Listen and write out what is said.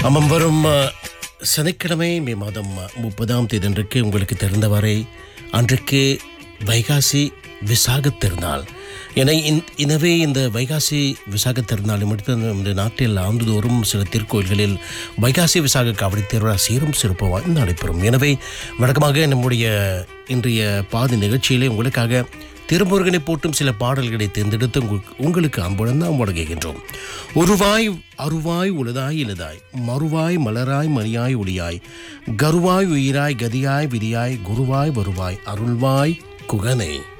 ஆமாம் வரும் அஹ், சனிக்கிழமை மே மாதம் முப்பதாம் தேதியன்றைக்கு உங்களுக்கு தெரிந்தவரை அன்றைக்கு வைகாசி விசாக திருநாள் என இந்- எனவே இந்த வைகாசி விசாக திருநாளை முடித்து இந்த நாட்டில் ஆண்டுதோறும் சில திருக்கோயில்களில் வைகாசி விசாக காவடி திருவிழா சீரும் சிறப்பாக நடைபெறும் எனவே வழக்கமாக நம்முடைய இன்றைய பாதி நிகழ்ச்சியிலே உங்களுக்காக திருமுருகனை போட்டும் சில பாடல்களை தேர்ந்தெடுத்து உங்களுக்கு உங்களுக்கு அன்புடன் நாம் வழங்குகின்றோம் உருவாய் அருவாய் உளதாய் இலதாய் மறுவாய் மலராய் மணியாய் ஒளியாய் கருவாய் உயிராய் கதியாய் விதியாய் குருவாய் வருவாய் அருள்வாய் குகனை